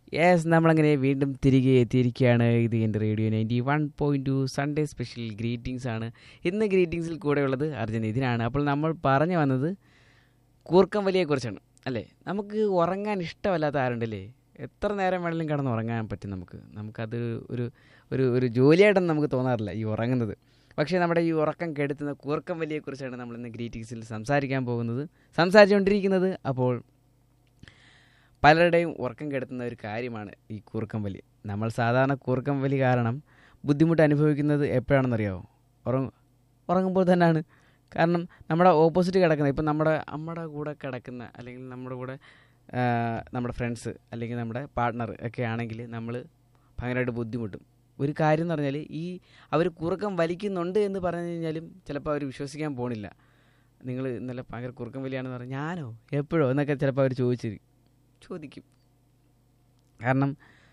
Yes നമ്മളങ്ങനെ വീണ്ടും തിരികെ എത്തിയിരിക്കുകയാണ് ഇത് എൻ്റെ radio ninety one point two Sunday special greetings ആണ് ഇന്ന് ഗ്രീറ്റിംഗ്സിൽ കൂടെയുള്ളത് അർജുൻ ഇതിനാണ് അപ്പോൾ നമ്മൾ പറഞ്ഞു വന്നത് കൂർക്കം വലിയെക്കുറിച്ചാണ് അല്ലേ നമുക്ക് ഉറങ്ങാൻ ഇഷ്ടമല്ലാത്ത ആരുണ്ടല്ലേ എത്ര നേരം വേണമെങ്കിലും കിടന്ന് ഉറങ്ങാൻ പറ്റും നമുക്ക് നമുക്കത് ഒരു ഒരു ഒരു ജോലിയായിട്ടൊന്നും നമുക്ക് തോന്നാറില്ല ഈ ഉറങ്ങുന്നത് പക്ഷേ നമ്മുടെ ഈ ഉറക്കം കെടുത്തുന്ന കൂർക്കം വലിയെക്കുറിച്ചാണ് നമ്മൾ ഇന്ന് ഗ്രീറ്റിംഗ്സിൽ സംസാരിക്കാൻ പോകുന്നത് സംസാരിച്ചുകൊണ്ടിരിക്കുന്നത് അപ്പോൾ പലരുടെയും ഉറക്കം കെടുത്തുന്ന ഒരു കാര്യമാണ് ഈ കൂർക്കം വലി നമ്മൾ സാധാരണ കൂർക്കം വലി കാരണം ബുദ്ധിമുട്ട് അനുഭവിക്കുന്നത് എപ്പോഴാണെന്നറിയാമോ ഉറങ്ങ ഉറങ്ങുമ്പോൾ തന്നെയാണ് കാരണം നമ്മുടെ ഓപ്പോസിറ്റ് കിടക്കുന്ന ഇപ്പം നമ്മുടെ നമ്മുടെ കൂടെ കിടക്കുന്ന അല്ലെങ്കിൽ നമ്മുടെ കൂടെ ആ, നമ്മുടെ ഫ്രണ്ട്സ് അല്ലെങ്കിൽ നമ്മുടെ പാർട്ട്ണർ ഒക്കെ ആണെങ്കിൽ നമ്മൾ ഭയങ്കരമായിട്ട് ബുദ്ധിമുട്ടും ഒരു കാര്യം എന്ന് പറഞ്ഞാൽ ഈ അവർ കുറുക്കം വലിക്കുന്നുണ്ട് എന്ന് പറഞ്ഞു കഴിഞ്ഞാലും ചിലപ്പോൾ അവർ വിശ്വസിക്കാൻ പോണില്ല നിങ്ങൾ ഇന്നലെ ഭയങ്കര കുറുക്കം വലിയാണെന്ന് പറഞ്ഞാൽ ഞാനോ എപ്പോഴോ എന്നൊക്കെ ചിലപ്പോൾ അവർ ചോദിച്ചിരിക്കും ചോദിക്കും കാരണം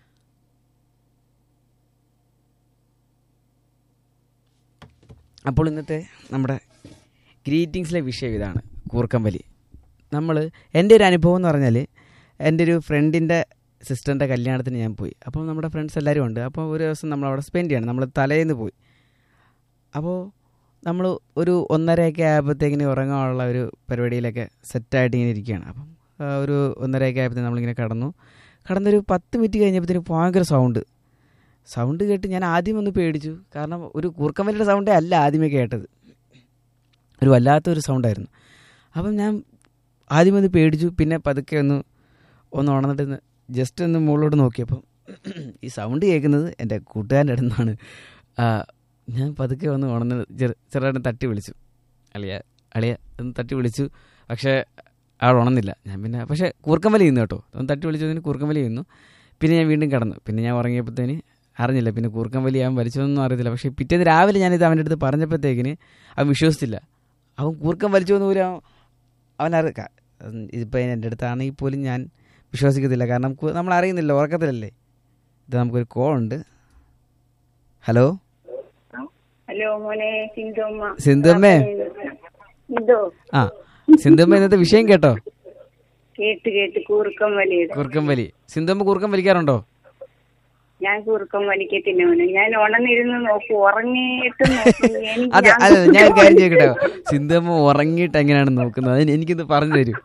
അപ്പോൾ ഇന്നത്തെ നമ്മുടെ ഗ്രീറ്റിങ്സിലെ വിഷയം ഇതാണ് കൂർക്കം വലി നമ്മൾ എൻ്റെ ഒരു അനുഭവം എന്ന് പറഞ്ഞാൽ എൻ്റെ ഒരു ഫ്രണ്ടിൻ്റെ സിസ്റ്ററിൻ്റെ കല്യാണത്തിന് ഞാൻ പോയി അപ്പോൾ നമ്മുടെ ഫ്രണ്ട്സ് എല്ലാവരും ഉണ്ട് അപ്പോൾ ഒരു ദിവസം നമ്മൾ അവിടെ സ്പെൻഡ് ചെയ്യണം നമ്മൾ തലേന്ന് പോയി അപ്പോൾ നമ്മൾ ഒരു ഒന്നരയൊക്കെ ആയപ്പോഴത്തേക്കിന് ഉറങ്ങാനുള്ള ഒരു പരിപാടിയിലൊക്കെ സെറ്റായിട്ട് ഇങ്ങനെ ഇരിക്കുകയാണ് അപ്പം ആ, ഒരു ഒന്നരയൊക്കെ ആയപ്പോഴത്തേക്ക് നമ്മളിങ്ങനെ കടന്നു കടന്നൊരു പത്ത് മിനിറ്റ് കഴിഞ്ഞപ്പോഴത്തേനും ഭയങ്കര സൗണ്ട് സൗണ്ട് കേട്ട് ഞാൻ ആദ്യം ഒന്ന് പേടിച്ചു കാരണം ഒരു കൂർക്കമ്മലിയുടെ സൗണ്ടേ അല്ല ആദ്യമേ കേട്ടത് ഒരു വല്ലാത്തൊരു സൗണ്ടായിരുന്നു അപ്പം ഞാൻ ആദ്യം ഒന്ന് പേടിച്ചു പിന്നെ പതുക്കെ ഒന്ന് ഒന്ന് ഉണർന്നിട്ട് ജസ്റ്റ് ഒന്ന് മുകളിലോട്ട് നോക്കിയപ്പം ഈ സൗണ്ട് കേൾക്കുന്നത് എൻ്റെ കൂട്ടുകാരൻ്റെ അടുത്ത് നിന്നാണ് ആ, ഞാൻ പതുക്കെ ഒന്ന് ഉണർന്ന് ചെറു ചെറുതായിട്ട് തട്ടി വിളിച്ചു അളിയ അളിയ ഒന്ന് തട്ടി വിളിച്ചു പക്ഷേ ആൾ ഉണർന്നില്ല ഞാൻ പിന്നെ പക്ഷേ കൂർക്കമ്പലി ചെയ്യുന്നു കേട്ടോ ഒന്ന് തട്ടി വിളിച്ചതിന് കൂർക്കമ്പലി ചെയ്യുന്നു പിന്നെ ഞാൻ വീണ്ടും കിടന്നു പിന്നെ ഞാൻ ഉറങ്ങിയപ്പോഴത്തേന് അറിഞ്ഞില്ല പിന്നെ കൂർക്കമ്പലി അവൻ വലിച്ചതൊന്നും അറിയത്തില്ല പക്ഷേ പിറ്റേന്ന് രാവിലെ ഞാനിത് അവൻ്റെ അടുത്ത് പറഞ്ഞപ്പോഴത്തേക്കിന് അവൻ വിശ്വസിച്ചില്ല അവൻ കൂർക്കം വലിച്ചോന്ന് പോലും അവൻ അവനറി ഇതിപ്പോൾ എൻ്റെ അടുത്താണെങ്കിൽ പോലും ഞാൻ വിശ്വസിക്കത്തില്ല കാരണം കു- നമ്മൾ അറിയുന്നില്ല ഉറക്കത്തിലല്ലേ ഇത് നമുക്കൊരു കോൾ ഉണ്ട് ഹലോ ഹലോ മോനെ സിന്ധുമ്മ സിന്ധുമ്മേ ഇതോ ആ സിന്ധുമ്മ ഇന്നത്തെ വിഷയം കേട്ടോ കേട്ട് കേട്ട് കൂർക്കം വലിയത് കുറുക്കം വലി സിന്ധുമ്മ കുറുക്കം വലിക്കാറുണ്ടോ ഞാൻ കൂർക്കം വലിക്കത്തില്ല മോനെ ഞാൻ ഉണർന്നിരുന്ന് നോക്കും ഉറങ്ങിയിട്ട് നോക്കും എനിക്ക് അതെ ഞാൻ അതെ ഞാൻ ഒരു കാര്യം ചോദിക്കട്ടെ സിന്ധുമ്മ ഉറങ്ങിയിട്ട് എങ്ങനെയാണ് നോക്കുന്നത് അതിന് എനിക്കൊന്ന് പറഞ്ഞു തരൂ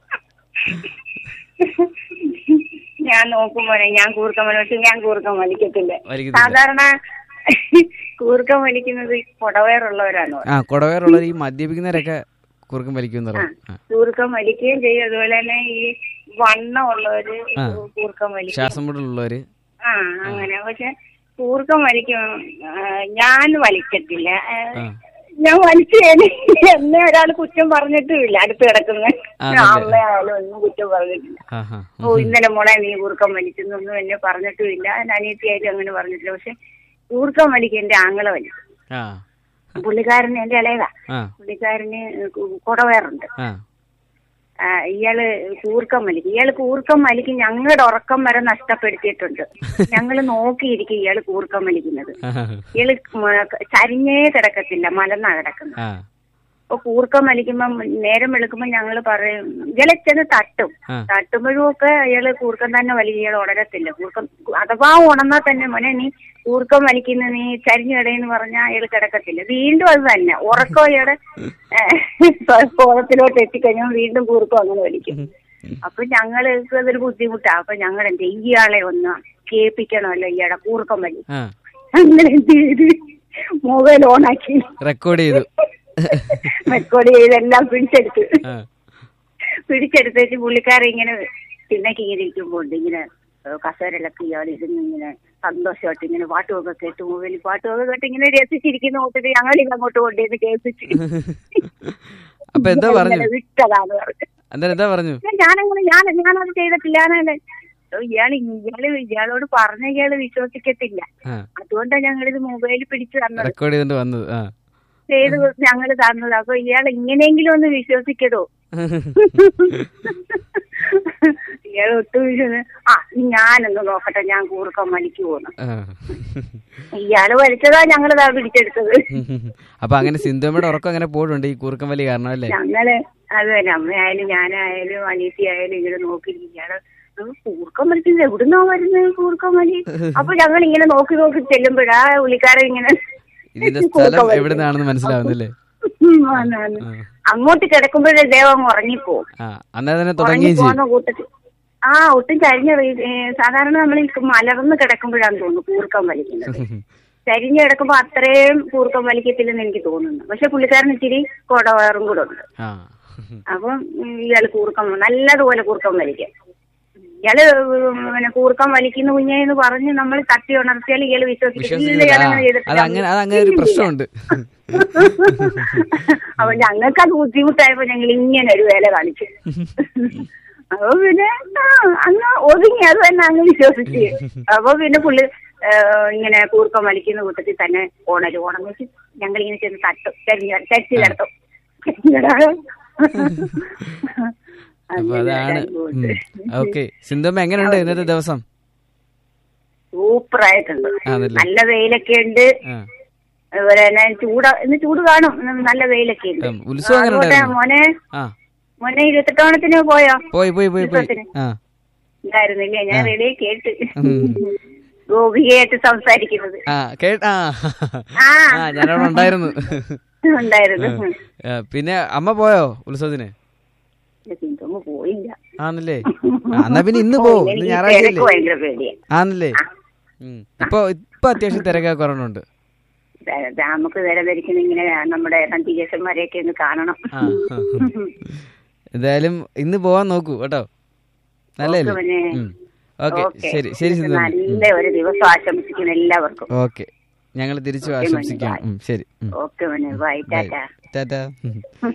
ഞാൻ നോക്കും മോനെ ഞാൻ കൂർക്കം വലിച്ചു ഞാൻ കൂർക്കം വലിക്കത്തില്ല വലിക്കത്തില്ല സാധാരണ കൂർക്കം വലിക്കുന്നത് ഈ പുടവേറുള്ളവരാണ് ആ കുടവേറുള്ളവർ ഈ മദ്യപിക്കുന്നവരൊക്കെ കുറുക്കം വലിക്കുമെന്ന് പറയും ആ. കൂർക്കം വലിക്കുകയും ചെയ്യും അതുപോലെ തന്നെ ഈ വണ്ണം ഉള്ളവര് ആ. കൂർക്കം വലിക്കും ശ്വാസം മുട്ടലുള്ളവര് ആ അങ്ങനെ പക്ഷെ കൂർക്കം വലിക്കും ആ, ഞാൻ വലിക്കത്തില്ല ആ, ആ. ഞാൻ വലിച്ചു എന്നെ ഒരാൾ കുറ്റം പറഞ്ഞിട്ടുമില്ല അടുത്ത് കിടക്കുന്ന ആണല്ലേ? അമ്മയായാലും ഒന്നും കുറ്റം പറഞ്ഞിട്ടില്ല ആ ഹാ ഓ ഇന്നലെ മോളെ നീ കൂർക്കം വലിക്കുന്നൊന്നും എന്നെ പറഞ്ഞിട്ടുമില്ല എന്റെ അനിയത്തിയായാലും അങ്ങനെ പറഞ്ഞിട്ടില്ല പക്ഷെ കൂർക്കം വലിക്കും എന്റെ ആങ്ങളെ വലിക്കും ആ പുള്ളിക്കാരന് എന്റെ ഇളയതാ ആ പുള്ളിക്കാരന് കു- കുടവേറുണ്ട് ആ ആ, ഇയാള് കൂർക്കം വലിക്കും ഇയാള് കൂർക്കം വലിക്കും ഞങ്ങളുടെ ഉറക്കം വരെ നഷ്ടപ്പെടുത്തിയിട്ടുണ്ട് ഞങ്ങള് നോക്കിയിരിക്കും ഇയാള് കൂർക്കം വലിക്കുന്നത് ഇയാള് മ- ചരിഞ്ഞേ കിടക്കത്തില്ല മലന്നാ കിടക്കുന്നത് ആ അപ്പൊ കൂർക്കം വലിക്കുമ്പം നേരം വെളുക്കുമ്പോ ഞങ്ങള് പറയും ഇയാളെ ചെന്ന് തട്ടും ആ. തട്ടുമ്പോഴും ഒക്കെ അയാള് കൂർക്കം തന്നെ വലിക്കും ഇയാൾ ഉണരത്തില്ല കൂർക്കം അഥവാ ഉണർന്നാൽ തന്നെ മോനെ നീ കൂർക്കം വലിക്കുന്ന നീ ചരിഞ്ഞു കിടയെന്ന് പറഞ്ഞാൽ അയാൾ കിടക്കത്തില്ല വീണ്ടും അത് തന്നെ ഉറക്കം അയാള് ബോധത്തിലോട്ട് എത്തിക്കഴിഞ്ഞാൽ വീണ്ടും കൂർക്കം അങ്ങനെ വലിക്കും അപ്പൊ ഞങ്ങള് അതൊരു ബുദ്ധിമുട്ടാ അപ്പൊ ഞങ്ങൾ എന്ത് ചെയ്യും? ഇയാളെ ഒന്ന് കേൾപ്പിക്കണമല്ലോ ഇയാളെ കൂർക്കം വലി ആ അങ്ങനെ എന്ത് ചെയ്ത് മൊബൈൽ ഓണാക്കി റെക്കോർഡ് ചെയ്തു റെക്കോർഡ് ചെയ്തെല്ലാം പിടിച്ചെടുത്ത് ആ പിടിച്ചെടുത്തേച്ച് പുള്ളിക്കാരൻ ഇങ്ങനെ പിന്നേക്ക് ഇങ്ങനെ ഇരിക്കുമ്പോൾ ഇങ്ങനെ ഏഹ് കസേരയിലൊക്കെ ഇയാൾ ഇരുന്ന് ഇങ്ങനെ സന്തോഷമായിട്ട് ഇങ്ങനെ പാട്ടുമൊക്കെ കേട്ട് മൊബൈലിൽ പാട്ടുമൊക്കെ കേട്ട് ഇങ്ങനെ രസിച്ചിരിക്കുന്ന കൂട്ടിട്ട് ഞങ്ങൾ അങ്ങോട്ട് കൊണ്ടുവന്ന് കേൾപ്പിച്ച് അപ്പൊ എന്താ പറഞ്ഞു ഇങ്ങനെ വിട്ടതാണ് പറഞ്ഞു അന്നേരം എന്താ പറഞ്ഞു ഞാനങ്ങനെ ഞാൻ ഞാനത് ചെയ്തിട്ടില്ല ഞാനത് ഇയാൾ ഇയാള് ഇയാളോട് പറഞ്ഞ ഇയാള് വിശ്വസിക്കത്തില്ല ആ അതുകൊണ്ടാണ് ഞങ്ങളിത് മൊബൈലിൽ പിടിച്ചു തന്നത് റെക്കോർഡ് ചെയ്തിട്ട് വന്നത് ആ ചെയ്ത് ഞങ്ങൾ തന്നത് അപ്പൊ ഇയാൾ ഇങ്ങനെയെങ്കിലും ഒന്ന് വിശ്വസിക്കതോ ഇയാൾ ഒട്ടും ഇരുന്ന്, ആ ഇനി ഞാനൊന്ന് നോക്കട്ടെ ഞാൻ കൂർക്കം വലിക്കു പോന്നു ആ. ഇയാള് വലിച്ചതാ ഞങ്ങളിതാ പിടിച്ചെടുത്തത് അപ്പൊ അങ്ങനെ സിന്ധുമ്മയുടെ ഉറക്കം അങ്ങനെ പോയിട്ടുണ്ട് ഈ കൂർക്കം വലി കാരണം അല്ലേ ഞങ്ങള് അത് തന്നെ അമ്മയായാലും ഞാനായാലും അനീത്തി ആയാലും ഇങ്ങനെ നോക്കിയിരിക്കും ഇയാള് "ഉം, കൂർക്കം വലിക്കുന്നത് എവിടുന്നോ വരുന്നത് കൂർക്കം വലി അപ്പൊ ഞങ്ങൾ ഇങ്ങനെ നോക്കി നോക്കി ചെല്ലുമ്പോഴാ പുള്ളിക്കാരൻ ഇങ്ങനെ ഇതിന്റെ കൂർക്കം സ്ഥലം വലിക്കുന്നത്. എവിടുന്നാണെന്ന് മനസ്സിലാവുന്നില്ലേ ഉം, ആണ്, ആണ്. അങ്ങോട്ട് കിടക്കുമ്പോഴേ ദേവം ഉറങ്ങിപ്പോവും ആ അന്നേരം തന്നെ തുടങ്ങുകയും ചെയ്യും ഉറങ്ങിപ്പോകുന്ന കൂട്ടത്തിൽ ആ ഒട്ടും ചരിഞ്ഞ വീ- ഏ, സാധാരണ നമ്മൾ ഈ മലർന്ന് കിടക്കുമ്പോഴാണ് തോന്നുന്നു കൂർക്കം വലിക്കുന്നത് ചരിഞ്ഞ് കിടക്കുമ്പോ അത്രയും കൂർക്കം വലിക്കത്തില്ലെന്ന് എനിക്ക് തോന്നുന്നു പക്ഷെ പുള്ളിക്കാരൻ ഇച്ചിരി കൊടവയറും കൂടെ ഉണ്ട് ആ അപ്പം ഉം, ഇയാള് കൂർക്കം നല്ലതുപോലെ കൂർക്കം വലിക്കും ഇയാള് ഉം, പിന്നെ കൂർക്കം വലിക്കുന്ന കുഞ്ഞെ എന്ന് പറഞ്ഞ് നമ്മൾ തട്ടി ഉണർത്തിയാൽ ഇയാള് വിശ്വസിക്കില്ല വിശ്വസിക്കുന്നില്ല ഇയാളങ്ങനെ ആ, ചെയ്തിട്ടില്ല. അത് അങ്ങനെ അത് അങ്ങനെ ഒരു പ്രശ്നമുണ്ട് അപ്പൊ ഞങ്ങൾക്ക് അത് ബുദ്ധിമുട്ടായപ്പോ ഞങ്ങൾ ഇങ്ങനെ ഒരു വേല കാണിച്ചു അപ്പൊ പിന്നെ ആ, അങ്ങ് ഒതുങ്ങി അത് തന്നെ അങ്ങ് വിശ്വസിച്ച് അപ്പൊ പിന്നെ പുള്ളി ഏ, ഇങ്ങനെ കൂർക്കം വലിക്കുന്ന കൂട്ടത്തിൽ തന്നെ ഓണര് ഓണം വെച്ച് ഞങ്ങൾ ഇങ്ങനെ ചെന്ന് തട്ടും ചരിഞ്ഞ് ചരിച്ച് കിടത്തും അപ്പൊ അതാണ് ഓക്കെ സിന്ധുമ്മ എങ്ങനെയുണ്ട് ഇന്നത്തെ ദിവസം സൂപ്പർ ആയിട്ടുണ്ട് ആണല്ലേ? നല്ല വെയിലൊക്കെ ഉണ്ട് ആ അതുപോലെ തന്നെ ചൂട് ഇന്ന് ചൂട് കാണും ഇന്ന് നല്ല വെയിലൊക്കെ ഉണ്ട് ഉം, ഉത്സവം എങ്ങനെ അതുകൊണ്ട് ഉണ്ടായിരുന്നു? മോനെ ആ മോനെ ഇരുപത്തെട്ടോണത്തിന് പോയോ പോയി പോയി പോയി പോയി ഉത്സവത്തിന്? ആ ഉണ്ടായിരുന്നില്ലേ ഞാൻ റെഡി കേട്ട് ഉം. ഗോപികയായിട്ട് സംസാരിക്കുന്നത് ആ കേട്ട ആ ആ. ആ ഞാനവിടെ ഉണ്ടായിരുന്നു ഉണ്ടായിരുന്നു ആ, പിന്നെ അമ്മ പോയോ ഉത്സവത്തിന് സിന്ധുമ്മ പോയില്ല ആന്നല്ലേ ആ, എന്നാ പിന്നെ ഇന്ന് പോ ഇന്ന് എനിക്ക് ഞായറാഴ്ച തിരക്ക് ഭയങ്കര പേടിയാ ആന്നല്ലേ ഉം. ഇപ്പൊ ഇപ്പൊ അത്യാവശ്യം തിരക്കൊക്കെ കുറവുണ്ട് ദേ- ദേ നമുക്ക് വില ധരിക്കുന്ന ഇങ്ങനെ നമ്മുടെ നന്ദികേശന്മാരെയൊക്കെ ഒന്ന് കാണണം ആ ആ. എന്തായാലും ഇന്ന് പോവാൻ നോക്കൂ കേട്ടോ നല്ലല്ലേ ഓക്കെ മോനെ. Okay okay. ശരി ശരി നിങ്ങൾക്ക് സിന്ധു നല്ല ഒരു ദിവസം ആശംസിക്കുന്നു എല്ലാവർക്കും ഓക്കെ ഞങ്ങൾ തിരിച്ചു ഓക്കെ, ആശംസിക്കാം മോനെ, ഉം, ശരി ഉം. ഓക്കെ മോനെ ബൈ ബൈ. ടാറ്റാ ടാറ്റാ ഉം.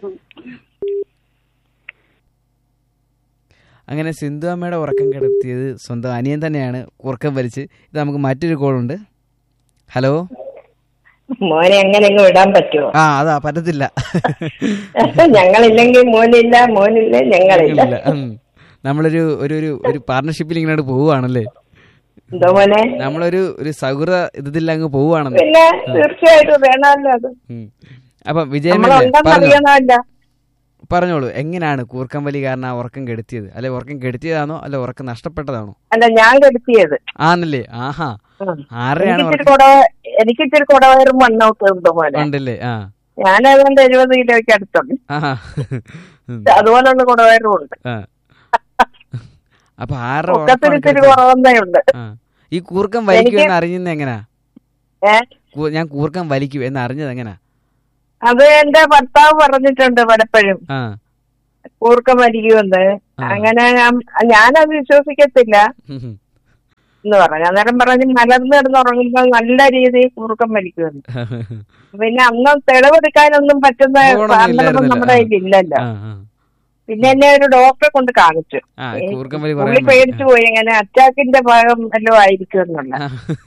അങ്ങനെ സിന്ധു അമ്മയുടെ ഉറക്കം കിടത്തിയത് സ്വന്തം അനിയൻ തന്നെയാണ് ഉറക്കം വലിച്ച് ഇത് നമുക്ക് മറ്റൊരു കോളുണ്ട് ഹലോ മോനെ എങ്ങനെ ഇങ്ങ് വിടാൻ പറ്റുമോ ആ അതാ പറ്റത്തില്ല ഞങ്ങളില്ലെങ്കിൽ മോനില്ല മോനില്ല ഞങ്ങളില്ല ഇല്ല, ഉം. നമ്മളൊരു ഒരു ഒരു ഒരു പാർട്ണർഷിപ്പിൽ ഇങ്ങനെ പോവുകയാണല്ലേ എന്തോ മോനെ നമ്മളൊരു ഒരു സൗഹൃദ ഇതിൽ അങ്ങ് പോവുകയാണെന്ന് പിന്നെ തീർച്ചയായിട്ടും വേണമല്ലോ അത് ഉം. അപ്പം വിജയൻ നമ്മളുണ്ടെന്ന് പറഞ്ഞോ അറിയണമല്ലോ പറഞ്ഞോളൂ എങ്ങനെയാണ് കൂർക്കം വലി കാരണം ആ ഉറക്കം കെടുത്തിയത് അല്ലെ ഉറക്കം കെടുത്തിയതാണോ അല്ലെ ഉറക്കം നഷ്ടപ്പെട്ടതാണോ അല്ല ഞാൻ കെടുത്തിയത് ആന്നല്ലേ ആഹാ ഉം. ആരുടെയാണ് എനിക്കിച്ചിരി ഉറക്കം കുട എനിക്കിച്ചിരി കുടവയറും മണ്ണൊക്കെ ഉണ്ട് മോനെ ഉണ്ടല്ലേ ആ ഞാൻ അതുകൊണ്ട് എഴുപത് കിലോയ്ക്ക് അടുത്തുണ്ട് ആഹാ ഉം. അതുപോലുള്ള കുടവയറും ഉണ്ട് ആ. അപ്പൊ ആരുടെ ഒക്കത്തിന് ഉറക്കമാണ് ഇച്ചിരി കെടുത്തത്? കുറവന്നേ ഉണ്ട് ആ. ഈ കൂർക്കം വലിക്കും എന്ന് അറിയുന്നത് എങ്ങനാ ഏ കൂ- ഞാൻ കൂർക്കം വലിക്കും എന്ന് അറിഞ്ഞത് എങ്ങനാ അത് എന്റെ ഭർത്താവ് പറഞ്ഞിട്ടുണ്ട് പലപ്പോഴും ആ കൂർക്കം വലിക്കുമെന്ന് ആ. അങ്ങനെ ഞാൻ ഞാനത് വിശ്വസിക്കത്തില്ല ഉം, ഉം. എന്ന് പറഞ്ഞു അന്നേരം പറഞ്ഞ് മലർന്ന് കിടന്നുറങ്ങുമ്പോൾ നല്ല രീതിയിൽ കൂർക്കം വലിക്കുമെന്ന് പിന്നെ അന്ന് തെളിവെടുക്കാനൊന്നും പറ്റുന്ന ഫോണൊന്നും സാധനമൊന്നും ഇല്ലായിരുന്നല്ലോ. നമ്മുടെ കയ്യിൽ ഇല്ലല്ലോ ആ, ആ. പിന്നെ എന്നെ ഒരു ഡോക്ടറെ കൊണ്ട് കാണിച്ചു ആ കൂർക്കം വലി പുള്ളി പറയാൻ പേടിച്ചു പോയി ഇങ്ങനെ അറ്റാക്കിന്റെ ഭാഗം വല്ലതും ആയിരിക്കും എന്നുള്ള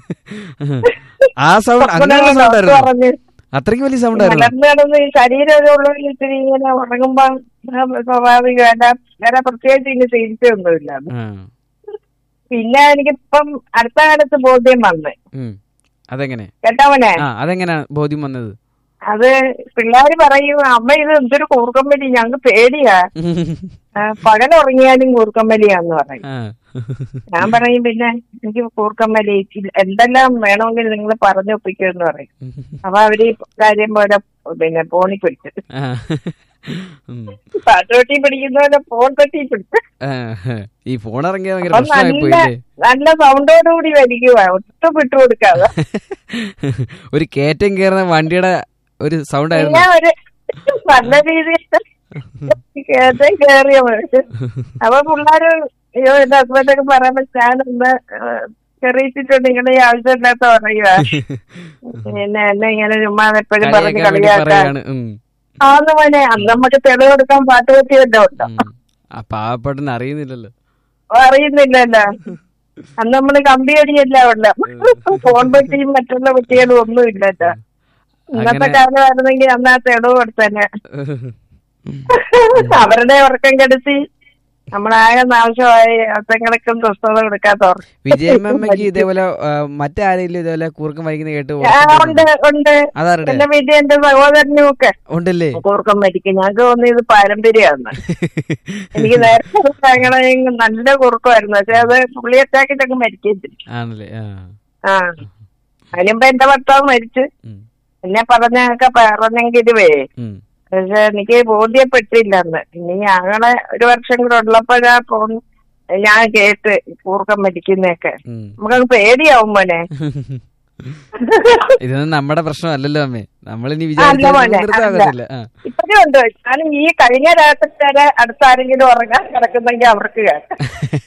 ആ സൗണ്ട് അങ്ങനെ സൗണ്ട് ഡോക്ടർ ആയിരുന്നു പറഞ്ഞു അത്രയ്ക്ക് വലിയ സൗണ്ട് ആയിരുന്നു മലർന്ന് കിടന്ന് ഈ ശരീരമുള്ള ഇത്തിരി ഇങ്ങനെ ഉറങ്ങുമ്പോ സ്വാഭാവികമല്ല വേറെ പ്രത്യേകിച്ച് ഇനി ചികിത്സയൊന്നുമില്ല ആ പിന്നെ എനിക്കിപ്പം അടുത്ത കാലത്ത് ബോധ്യം വന്ന് ഉം. അതെങ്ങനെ കേട്ടവനെ ആ അതെങ്ങനെയാ ബോധ്യം വന്നത് അത് പിള്ളേര് പറയും അമ്മ ഇത് എന്തൊരു കൂർക്കമ്പലി ഞങ്ങൾക്ക് പേടിയാ ആ, പകലുറങ്ങിയാലും കൂർക്കമ്പലിയാന്ന് പറയും ആ. ഞാൻ പറയും പിന്നെ എനിക്ക് കൂർക്കമ്പലി ഇല്ല, എന്തെല്ലാം വേണമെങ്കിൽ നിങ്ങൾ പറഞ്ഞൊപ്പിക്കുമെന്ന് പറയും അപ്പൊ അവര് ഈ കാര്യം പോലെ പിന്നെ ഫോണിൽ പിടിച്ചു ആ. ഉം. പാട്ടോട്ടി പിടിക്കുന്ന പോലെ ഫോൺ തട്ടി പിടിച്ചു ആ. ഈ ഫോൺ ഇറങ്ങിയ ഭയങ്കര അപ്പൊ പ്രശ്നമായി നല്ല പോയില്ലേ നല്ല സൗണ്ടോടുകൂടി വലിക്കുക ഒട്ടും വിട്ടുകൊടുക്കാതെ ഒരു കയറ്റം കയറുന്ന വണ്ടിയുടെ ഒരു സൗണ്ട് ആയിരുന്നു പിന്നെ ഒരു നല്ല രീതിയിൽ കേട്ടേ കേറിയ പോലെ അപ്പൊ പിള്ളേര് അയ്യോ എന്റെ ഹസ്ബൻഡൊക്കെ പറയുമ്പോ ഞാനൊന്ന് ചെറിയിച്ചിട്ടുണ്ട് ഇങ്ങനെ ഈ ആവശ്യമില്ലാത്ത പറയുക പിന്നെ എന്നെ ഇങ്ങനെ ചുമ്മാ എപ്പോഴും പറഞ്ഞ് കളിയാക്കാൻ വേണ്ടി കളിയാക്കാൻ പറയാണ് ഉം. ആന്ന് മോനെ അന്ന് നമുക്ക് തെളിവെടുക്കാൻ പാട്ട് പറ്റിയല്ലോ ഉണ്ടോ ഉം. ആ പാവപ്പെട്ടന് അറിയുന്നില്ലല്ലോ അറിയുന്നില്ലല്ലോ അന്ന് നമ്മള് കമ്പിയടിയല്ല ഉള്ള ഫോൺ പറ്റിയും മറ്റുള്ള പറ്റിയാലും ഒന്നും ഇല്ലല്ലോ ഇന്നത്തെ അങ്ങനെ കാലമായിരുന്നെങ്കിൽ അന്ന് ആ തെളിവ് കൊടുത്തന്നെ അവരുടെ ഉറക്കം കെടുത്തി നമ്മളാകെ നാശമായി അത്തങ്ങൾക്കും സ്വസ്ഥത കൊടുക്കാത്ത വിജയമ്മയ്ക്ക് ഇതേപോലെ ആ, മറ്റാരെങ്കിലും ഇതേപോലെ കൂർക്കം വലിക്കുന്ന കേട്ട് ഉണ്ട് ഓർക്കുന്നുണ്ടോ? ഉണ്ട് അതാരുടെ എന്റെ വീട്ടിൽ എന്റെ സഹോദരനും ഒക്കെ ഉണ്ടല്ലേ കൂർക്കം മരിക്കും ഞങ്ങൾക്ക് തോന്നി ഇത് പാരമ്പര്യമാണ് എനിക്ക് നേരത്തെ ഞങ്ങളെ നല്ല കുറുക്കമായിരുന്നു പക്ഷെ അത് പുള്ളി അറ്റാക്കിട്ടൊക്കെ മരിക്കുകയും ചെയ്തു ആണല്ലേ ആ ആ അതിനുമ്പോ എന്റെ ഭർത്താവ് മരിച്ചു ഉം, എന്നെ പറഞ്ഞൊക്കെ പറഞ്ഞെങ്കിലുവേ ഉം. പക്ഷെ എനിക്ക് ബോധ്യപ്പെട്ടില്ല അന്ന് ഇനി ഞങ്ങളെ ഒരു വർഷം കൂടെ ഉള്ളപ്പോഴാ പോന്ന് ഞാൻ കേട്ട് കൂർക്കം മരിക്കുന്നൊക്കെ ഉം. നമുക്കത് പേടിയാവും മോനെ ഇതൊന്നും നമ്മുടെ പ്രശ്നമല്ലല്ലോ അമ്മേ നമ്മളിനി അല്ല മോനെ, വിചാരിച്ചാകത്തില്ല ആ ഇപ്പഴും ഉണ്ട് ഞാൻ ഈ കഴിഞ്ഞ രാത്രി വരെ അടുത്ത ആരെങ്കിലും ഉറങ്ങാൻ കിടക്കുന്നെങ്കിൽ അവർക്ക് കേൾക്കാം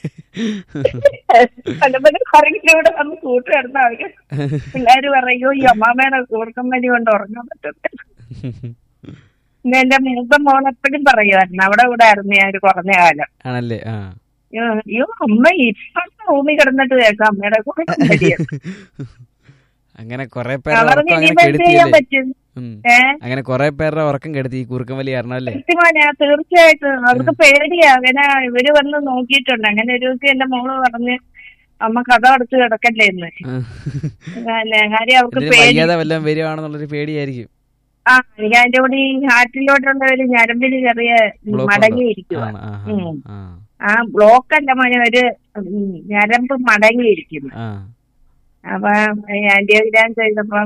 പലപ്പോഴും ആരെങ്കിലും ഇവിടെ വന്ന് കൂട്ട് കിടന്ന അവര് പിള്ളേര് പറയൂ ഈ അമ്മാമേടെ കൂർക്കം മരി കൊണ്ട് ഉറങ്ങാൻ പറ്റത്തില്ല പിന്നെ എന്റെ മൂത്ത മോൻ എപ്പോഴും പറയുമായിരുന്നു അവിടെ ഇവിടെ ആയിരുന്നു ഞാൻ ഒരു കുറഞ്ഞ കാലം ആണല്ലേ ആ അയ്യോ, അയ്യോ അമ്മ ഇപ്പഴത്തെ റൂമിൽ കിടന്നിട്ട് കേൾക്കാം അമ്മയുടെ കൂർക്കം മരിയെന്ന്. അങ്ങനെ കൊറേ പേരുടെ അവർക്ക് ഉറക്കം അങ്ങനെ ഇനിയിപ്പോ എന്ത് ചെയ്യാൻ കെടുത്തിയല്ലേ പറ്റും ഉം. ഏ അങ്ങനെ കൊറേ പേരുടെ ഉറക്കം കെടുത്തി ഈ കൂർക്കം വലി കാരണം അല്ലേ സത്യമാനാ തീർച്ചയായിട്ടും അവർക്ക് പേടിയാ അങ്ങനെ ഇവര് വന്ന് നോക്കിയിട്ടുണ്ട് അങ്ങനെ ഒരു ദിവസം എന്റെ മോള് പറഞ്ഞ് അമ്മ കഥ അടച്ച് കിടക്കല്ലേ എന്ന് അല്ലേ കാര്യം അവർക്ക് ഇതിന് പേടി വയ്യാതെ വല്ലതും വരുവാണെന്നുള്ളൊരു പേടിയായിരിക്കും ആ എനിക്ക് അതിന്റെ കൂടി ഈ ഹാർട്ടിലോട്ടുള്ള ഒരു ഞരമ്പിന് ചെറിയ ബ്ലോക്ക് മടങ്ങിയിരിക്കുക ആണ് ആ ഉം. ആ ആ ബ്ലോക്ക് അല്ല മോനെ ഒരു ഉം, ഞരമ്പ് മടങ്ങിയിരിക്കുന്നു ആ അപ്പൊ ആന്റിയോഗ്രാം ചെയ്തപ്പം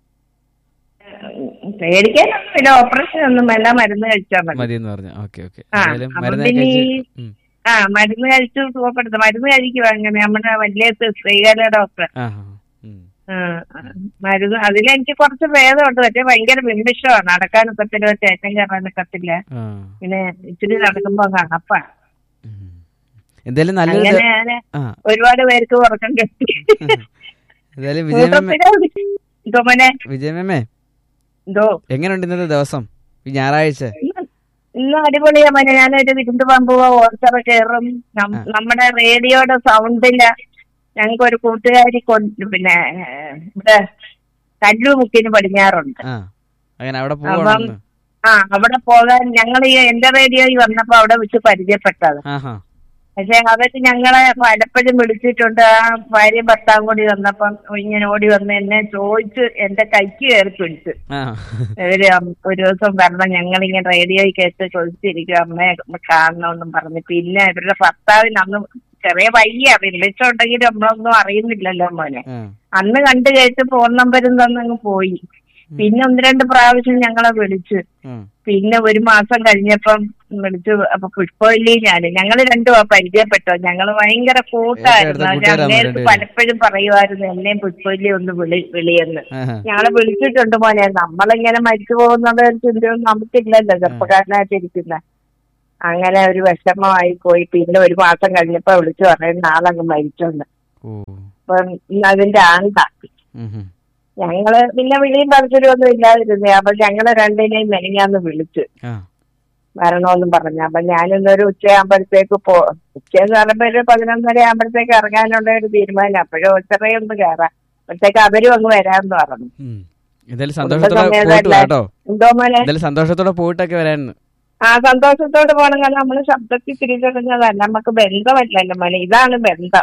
ഉം, പേടിക്കാനൊന്നുമില്ല ഓപ്പറേഷൻ ഒന്നും വേണ്ട മരുന്ന് കഴിച്ചാൽ മതി മതി എന്ന് പറഞ്ഞു ഓക്കെ ഓക്കെ ആ, എന്തായാലും അപ്പൊ മരുന്ന് പിന്നെ ഈ- കഴിച്ച് ഉം. ആ മരുന്ന് കഴിച്ചു സുഖപ്പെടുത്തും മരുന്ന് കഴിക്കുക അങ്ങനെ നമ്മുടെ വലിയ ശ്രീകാല ഡോക്ടർ ആ ആ, ഉം. ആ, ആ, മരുന്ന് അതിലെനിക്ക് കുറച്ച് ഭേദമുണ്ട് പക്ഷെ ഭയങ്കര ബിംബിഷമാണ് നടക്കാനൊക്കത്തില്ല ചേറ്റം കയറാനൊക്കത്തില്ല ആ പിന്നെ ഇച്ചിരി നടക്കുമ്പോ കണപ്പാ ഉം. എന്തായാലും നല്ലൊരു അങ്ങനെ ദ- ഞാന് ആ ഒരുപാട് പേർക്ക് ഉറക്കം കെട്ടി എന്തായാലും വിജയമ്മ എന്തോ മോനെ വിജയമ്മേ എന്തോ എങ്ങനെയുണ്ട് ഇന്നത്തെ ദിവസം ഈ ഞായറാഴ്ച ഇന്ന് ഇന്ന് അടിപൊളിയാ മോനെ ഞാനൊരു വിരുന്ന് പമ്പുവ ഓർച്ചറ കയറും നം- നമ്മുടെ റേഡിയോയുടെ സൗണ്ടില്ല ഞങ്ങൾക്ക് ഒരു കൂട്ടുകാരി കൊണ്ട് പിന്നെ ഏഹ്, ഇവിടെ കല്ലുമുക്കിന് പടിഞ്ഞാറുണ്ട് ആ അങ്ങനെ അവിടെ അപ്പം പോവാണെന്ന് ആ അവിടെ പോകാൻ ഞങ്ങൾ ഈ എന്റെ റേഡിയോയിൽ വന്നപ്പോ അവിടെ വെച്ച് പരിചയപ്പെട്ടത് ആഹാ പക്ഷെ അവര് ഞങ്ങളെ പലപ്പോഴും വിളിച്ചിട്ടുണ്ട് ആ ഭാര്യ ഭർത്താവും കൂടി വന്നപ്പം ഇങ്ങനെ ഓടി വന്ന് എന്നെ ചോദിച്ച് എന്റെ കൈക്ക് കയറി പിടിച്ചു ആ ഇവര് അം- ഒരു ദിവസം വരണം ഞങ്ങളിങ്ങനെ റേഡിയോയിൽ കേട്ട് ചോദിച്ചിരിക്കും അമ്മയെ കാണണമെന്നും പറഞ്ഞു പിന്നെ ഇവരുടെ ഭർത്താവിന് അന്ന് ചെറിയ വയ്യ വിളിച്ചുണ്ടെങ്കിൽ നമ്മളൊന്നും അറിയുന്നില്ലല്ലോ മോനെ ആ അന്ന് കണ്ടു കേട്ട് ഫോൺ നമ്പരും തന്നങ്ങ് പോയി പിന്നെ ഒന്ന് രണ്ട് പ്രാവശ്യം ഞങ്ങളെ വിളിച്ചു ഉം. പിന്നെ ഒരു മാസം കഴിഞ്ഞപ്പം വിളിച്ചു അപ്പൊ പുഷ്പവല്ലി ഞാന് ഞങ്ങള് രണ്ടും ആ പരിചയപ്പെട്ടോ ഞങ്ങള് ഭയങ്കര കൂട്ടായിരുന്നു ഏറ്റവും അടുത്ത അവര് അങ്ങേർക്ക് കൂട്ടുകാരാണ് പലപ്പോഴും പറയുമായിരുന്നു എന്നെയും പുഷ്പവല്ലി ഒന്ന് വിളി വിളിയെന്ന് ആഹാ. ഞങ്ങളെ വിളിച്ചിട്ടുണ്ട് മോനെ നമ്മളിങ്ങനെ മരിച്ചു പോകുന്നത് ഒരു ചിന്തയൊന്നും നമുക്കില്ലല്ലോ ചെറുപ്പക്കാരനായിട്ടിരിക്കുന്ന അങ്ങനെ ഒരു വിഷമമായി പോയി പിന്നെ ഒരു മാസം കഴിഞ്ഞപ്പോ വിളിച്ചു പറയും നാളങ്ങ് മരിച്ചോന്ന് ഓ അപ്പം ഇന്ന് അതിന്റെ ആണ്ടാക്കി ഉം, ഉം. ഞങ്ങള് പിന്നെ വിളിയും പറച്ചിലും ഒന്നും ഇല്ലാതിരുന്നേ അപ്പൊ ഞങ്ങള് രണ്ടിനെയും മെനങ്ങാന്ന് വിളിച്ചു ആ വരണമെന്നും പറഞ്ഞു അപ്പൊ ഞാനിന്നൊരു ഉച്ചയാകുമ്പോഴത്തേക്ക് പോ ഉച്ചയെന്ന് പറയുമ്പോ ഒരു പതിനൊന്നര ആകുമ്പോഴത്തേക്ക് ഇറങ്ങാനുള്ള ഒരു തീരുമാനം അപ്പോഴും ഉച്ചറയൊന്ന് കയറാം അപ്പോഴത്തേക്ക് അവരും അങ്ങ് വരാമെന്ന് പറഞ്ഞു ഉം. എന്തായാലും സന്തോഷത്തോടെ കുടുംബസമേതം പോയിട്ട് അല്ലേ? കേട്ടോ എന്തോ മോനെ എന്തായാലും സന്തോഷത്തോടെ പോയിട്ടൊക്കെ വരാന്ന് ആ സന്തോഷത്തോട് പോകണം കാരണം നമ്മള് ശബ്ദത്തിൽ തിരിച്ചറിഞ്ഞതല്ല നമുക്ക് ബന്ധമല്ലല്ലോ മോനെ ഇതാണ് ബന്ധം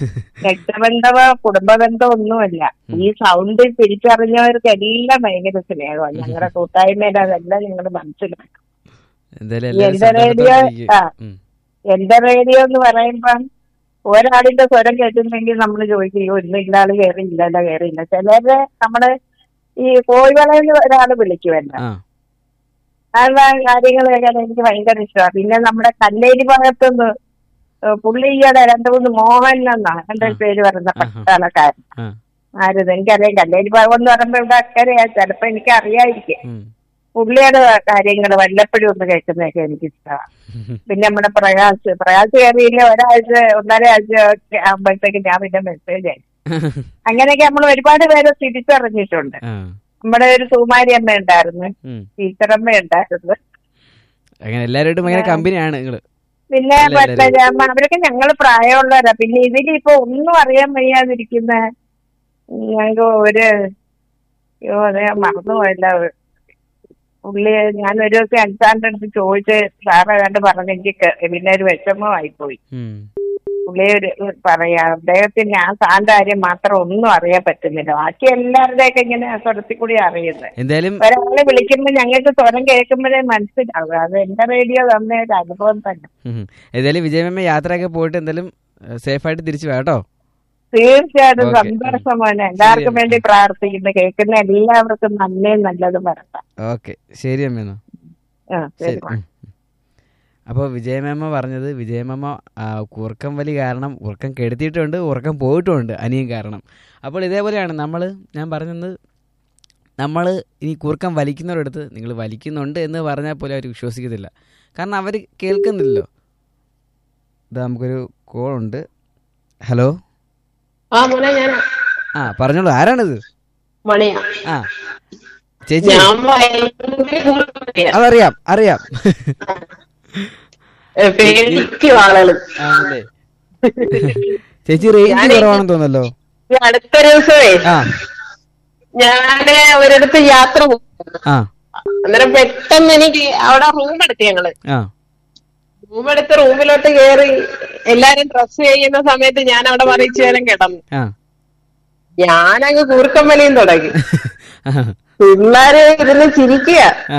രക്തബന്ധമോ കുടുംബ ബന്ധമോ ഒന്നുമല്ല ഈ സൗണ്ട് തിരിച്ചറിഞ്ഞവർക്ക് എല്ലാം ഭയങ്കര സ്നേഹമാണ് ഞങ്ങളുടെ കൂട്ടായ്മയുടെ അതെല്ലാം നിങ്ങൾ മനസ്സിലാക്കും എന്തായാലും ഈ എല്ലാവരും എന്റെ റേഡിയോ സന്തോഷത്തോടെ ഇരിക്കുക. ആ ഉം. എന്റെ റേഡിയോ എന്ന് പറയുമ്പം ഒരാളിന്റെ സ്വരം കേട്ടിട്ടുണ്ടെങ്കിൽ നമ്മൾ ചോദിക്കും "അയ്യോ, ഇന്ന് ഇന്ന ആള് കയറിയില്ല ഇല്ല കയറിയില്ല ചിലര് നമ്മള് ഈ കോഴിവളയിൽ ഒരാള് വിളിക്കുമല്ലോ ആ ആ കാര്യങ്ങൾ കേൾക്കാൻ എനിക്ക് ഭയങ്കര ഇഷ്ടമാണ് പിന്നെ നമ്മുടെ കല്ലേരി ഭാഗത്തുനിന്ന് ഏഹ് പുള്ളി ഈയിടെ രണ്ടു മൂന്ന് മോഹൻ എന്നാ എന്റെ ആ. പേര് പറയുന്ന ആഹാ. പട്ടാളക്കാരൻ ആ ആരത് എനിക്കറിയാം കല്ലേരി ഭാഗം എന്ന് പറയുമ്പോ ഇവിടെ അക്കരയാ ചിലപ്പോ എനിക്ക് അറിയാതിരിക്കും ഉം. പുള്ളിയുടെ കാര്യങ്ങൾ വല്ലപ്പോഴും ഒന്ന് കേൾക്കുന്നതൊക്കെ എനിക്ക് ഇഷ്ടമാണ് പിന്നെ നമ്മുടെ പ്രകാശ് പ്രകാശ് കയറിയില്ല ഒരാഴ്ച ഒന്നര ആഴ്ച ഒക്കെ ആകുമ്പോഴത്തേക്ക് ഞാൻ പിന്നെ മെസ്സേജ് ആയി അങ്ങനെയൊക്കെ നമ്മൾ ഒരുപാട് പേരെ തിരിച്ചറിഞ്ഞിട്ടുണ്ട് ആ നമ്മുടെ ഒരു സുകുമാരി അമ്മ ഉണ്ടായിരുന്നു ഉം. ടീച്ചറമ്മ ഉണ്ടായിരുന്നു അങ്ങനെ എല്ലാവരുമായിട്ടും ഭയങ്കര കമ്പനിയാണ് നിങ്ങള് പിന്നെ ഇല്ല, ഇല്ല, മറ്റേ അമ്മ അവരൊക്കെ ഞങ്ങള് പ്രായമുള്ളവരാ പിന്നെ ഇതിലിപ്പോ ഒന്നും അറിയാൻ വയ്യാതിരിക്കുന്ന ഞങ്ങൾക്ക് ഒരു അയ്യോ അതെ മറന്നുപോയല്ല പുള്ളി ഞാൻ ഒരു ദിവസം എക്സാമിന്റെ അടുത്ത് ചോദിച്ച് സാറ് കണ്ട് പറഞ്ഞെങ്കിൽ കെ- പിന്നെ ഒരു വിഷമമായി പോയി ഉം. പുള്ളി ഒരു പറയാ അദ്ദേഹത്തിന് ഞാൻ സാറിന്റെ കാര്യം മാത്രം ഒന്നും അറിയാൻ പറ്റുന്നില്ല ബാക്കി എല്ലാവരുടെയൊക്കെ ഇങ്ങനെ സ്വരത്തിൽ കൂടി അറിയുന്നത് എന്തായാലും ഒരാളെ വിളിക്കുമ്പോൾ ഞങ്ങൾക്ക് സ്വരം കേൾക്കുമ്പോഴേ മനസ്സിലാവും അത് എന്റെ റേഡിയോ തന്ന ഒരു അനുഭവം തന്നെ ഉം. എന്തായാലും വിജയമ്മ യാത്രയൊക്കെ പോയിട്ട് എന്തായാലും സേഫായിട്ട് തിരിച്ചു കേട്ടോ തീർച്ചയായിട്ടും ഓക്കേ. സന്തോഷമാണ് എല്ലാവർക്കും വേണ്ടി പ്രാർത്ഥിക്കുന്നു കേൾക്കുന്ന എല്ലാവർക്കും നന്മയും നല്ലതും വരട്ടെ ഓക്കെ ശരി അമ്മ എന്നാ ആ ശരി ശരി ഉം. അപ്പോൾ വിജയമമ്മ പറഞ്ഞത് വിജയമമ്മ ആ, കൂർക്കം വലി കാരണം ഉറക്കം കെടുത്തിയിട്ടുണ്ട് ഉറക്കം പോയിട്ടുമുണ്ട് അനിയൻ കാരണം അപ്പോൾ ഇതേപോലെയാണ് നമ്മൾ ഞാൻ പറഞ്ഞത് നമ്മൾ ഇനി കൂർക്കം വലിക്കുന്നവരടുത്ത് നിങ്ങൾ വലിക്കുന്നുണ്ട് എന്ന് പറഞ്ഞാൽ പോലും അവർ വിശ്വസിക്കത്തില്ല കാരണം അവർ കേൾക്കുന്നില്ലല്ലോ ഇത് നമുക്കൊരു കോളുണ്ട് ഹലോ ആ മോനെ ഞാൻ ആ പറഞ്ഞോളൂ ആരാണിത് മണിയാ ആ ചേച്ചി ഞാൻ ഭയങ്കര കൂർക്കമ്പലിയാ. അതറിയാം അറിയാം ഏ, പേടിക്കും ആളുകള് ആണല്ലേ ചേച്ചി റേഞ്ച് കുറവാണെന്ന് തോന്നല്ലോ ഈ അടുത്ത ദിവസമേ ആ ഞാന് ഒരിടത്ത് യാത്ര പോകും ആ അന്നേരം പെട്ടെന്ന് എനിക്ക് അവിടെ റൂം എടുത്തു ഞങ്ങള് ആ റൂം എടുത്ത് റൂമിലോട്ട് കയറി എല്ലാരും ഡ്രസ് ചെയ്യുന്ന സമയത്ത് ഞാൻ അവിടെ മറിയിച്ചു നേരം കിടന്നു ആ ഞാനങ്ങ് കൂർക്കം വലിയും തുടങ്ങി ആ, പിള്ളേര് ഇരുന്ന് ചിരിക്കുക ആ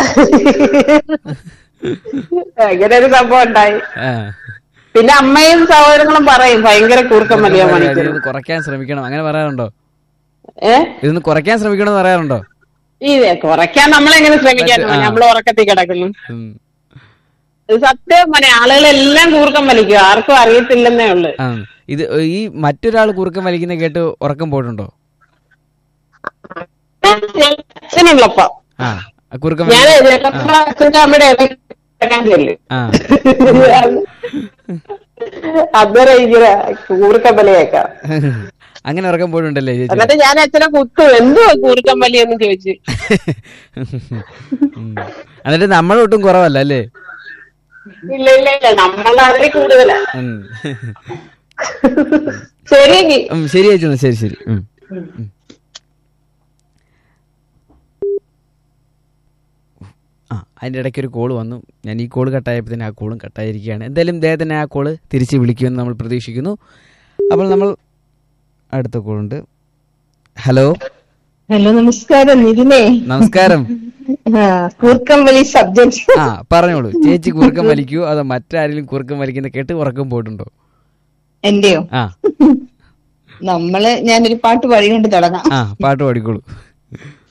അങ്ങനെ ഒരു സംഭവം ഉണ്ടായി ആ. പിന്നെ അമ്മയും സഹോദരങ്ങളും പറയും ഭയങ്കര കൂർക്കം വലിയ മണിക്കൂർ ഇതൊന്ന് കുറയ്ക്കാൻ ശ്രമിക്കണം അങ്ങനെ പറയാറുണ്ടോ ഏ ഇതൊന്ന് കുറയ്ക്കാൻ ശ്രമിക്കണം എന്ന് പറയാറുണ്ടോ ഈ കുറയ്ക്കാൻ നമ്മളെങ്ങനെ ശ്രമിക്കാൻ ആ. നമ്മൾ ഉറക്കത്തിൽ കിടക്കുന്നു ഉം. ഇത് സത്യം മനെ ആളുകളെല്ലാം കൂർക്കം വലിക്കും ആർക്കും അറിയത്തില്ലെന്നേ ഉള്ളു ആ ഇത് ഈ മറ്റൊരാൾ കുറുക്കം വലിക്കുന്ന കേട്ട് ഉറക്കം പോയിട്ടുണ്ടോ അച്ഛനുള്ളപ്പോ ആ ആ കുറുക്കം ഞാൻ വലി- ചിലപ്പോ അച്ഛന്റെ അമ്മയുടെ ഇടയിൽ കിടക്കാൻ ചെല്ലും ആ അന്നേരം ഇങ്ങനെ കൂർക്കം വലിയേക്കാം അങ്ങനെ ഉറക്കം പോയിട്ടുണ്ടല്ലേ ചേച്ചി എന്നിട്ട് ഞാൻ അച്ഛനെ കുത്തു എന്തുവാ കൂർക്കം വലിയെന്ന് ചോദിച്ചു ഉം. എന്നിട്ട് നമ്മളൊട്ടും കുറവല്ല അല്ലേ ഇല്ല ഇല്ല ഇല്ല നമ്മൾ അതിൽ കൂടുതലാ ഉം. ശരിയെങ്കിൽ ഉം, ശരി ചേച്ചി എന്നാ, ശരി ശരി ഉം. ഉം. ആ അതിൻ്റെ ഇടയ്ക്ക് ഒരു കോള് വന്നു ഞാൻ ഈ കോള് കട്ടായപ്പോൾ തന്നെ ആ കോളും കട്ടായിരിക്കുകയാണ് എന്തായാലും ഇദ്ദേഹത്തിനെ ആ കോള് തിരിച്ച് വിളിക്കുമെന്ന് നമ്മൾ പ്രതീക്ഷിക്കുന്നു അപ്പോൾ നമ്മൾ അടുത്ത കോളുണ്ട് ഹലോ ഹലോ നമസ്കാരം നിതിനെ നമസ്കാരം കൂർക്കമ്പലി സബ്ജക്ട് ആ പറഞ്ഞോളൂ ചേച്ചി കുറുക്കം വലിക്കുവോ അതോ മറ്റാരെങ്കിലും കുറുക്കം വലിക്കുന്ന കേട്ട് ഉറക്കം പോയിട്ടുണ്ടോ എന്റെയോ ആ നമ്മള് ഞാനൊരു പാട്ട് പാടിക്കൊണ്ട് തുടങ്ങാം ആ പാട്ട് പാടിക്കോളൂ